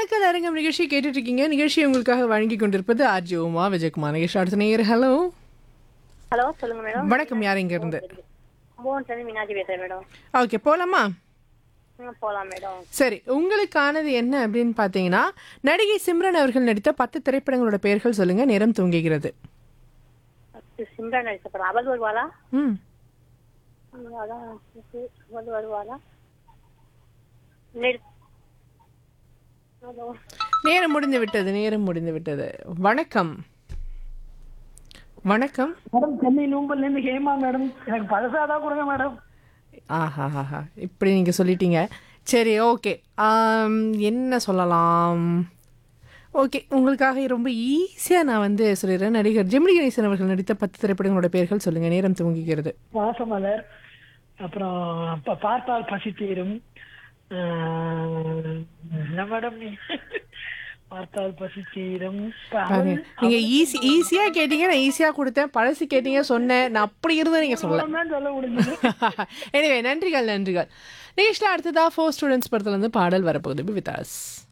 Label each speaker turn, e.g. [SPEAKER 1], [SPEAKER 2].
[SPEAKER 1] கலக்கல் அரங்கம் நிகழ்ச்சி கேட்டுட்டு இருக்கீங்க நிகழ்ச்சி உங்களுக்காக வழங்கி கொண்டிருப்பது ஆர்ஜி உமா விஜயகுமார் நிகழ்ச்சி அடுத்த நேயர் ஹலோ
[SPEAKER 2] ஹலோ சொல்லுங்க மேடம்
[SPEAKER 1] வணக்கம் யார் இங்க இருந்து
[SPEAKER 2] மூணு சனி மீனாட்சி பேசுறேன் மேடம்
[SPEAKER 1] ஓகே போலாமா
[SPEAKER 2] ம், போலாம் மேடம்
[SPEAKER 1] சரி உங்களுக்கானது என்ன அப்படின்னு பார்த்தீங்கன்னா நடிகை சிம்ரன் அவர்கள் நடித்த பத்து திரைப்படங்களோட பெயர்கள் சொல்லுங்க நேரம் தூங்குகிறது
[SPEAKER 2] இது சிம்ரன் நடிச்ச படம் அவள் வருவாளா
[SPEAKER 1] ம்
[SPEAKER 2] ம், அதான் இது, அவள் வருவாளா நெடு- ஹலோ
[SPEAKER 1] நேரம் முடிந்து விட்டது நேரம் முடிந்து விட்டது வணக்கம் வணக்கம்
[SPEAKER 3] மேடம் சென்னை நூம்பல்ல இருந்து ஹேமா மேடம் எனக்கு பழசாதான் கொடுங்க மேடம்
[SPEAKER 1] ஆஹா ஆஹா இப்படி நீங்கள் சொல்லிட்டீங்க சரி ஓகே என்ன சொல்லலாம் ஓகே உங்களுக்காக ரொம்ப ஈஸியாக நான் வந்து சொல்லிடுறேன் நடிகர் ஜெமினி கணேசன் அவர்கள் நடித்த பத்து திரைப்படங்களோட பெயர்கள் சொல்லுங்கள் நேரம் துவங்குகிறது
[SPEAKER 3] வாசமலர் அப்புறம் ப- பார்த்தால் பசி தீரும் ஆஹ், என்ன மேடம் நீ பார்த்தால் பசி தீரும் ப-
[SPEAKER 1] பாருங்க நீங்கள் ஈஸி ஈஸியாக கேட்டீங்க நான் ஈஸியாக கொடுத்தேன் பழசு கேட்டீங்க சொன்னேன் நான் அப்படி இருந்தும் நீங்கள் சொல்லல
[SPEAKER 3] அவ்வளவுதான் சொல்ல முடிஞ்சது
[SPEAKER 1] எனவே நன்றிகள் நன்றிகள் நிகழ்ச்சியில் அடுத்ததாக ஃபோர் ஸ்டூடெண்ட்ஸ் படத்துல இருந்து பாடல் வரப்போகுது வித் அஸ்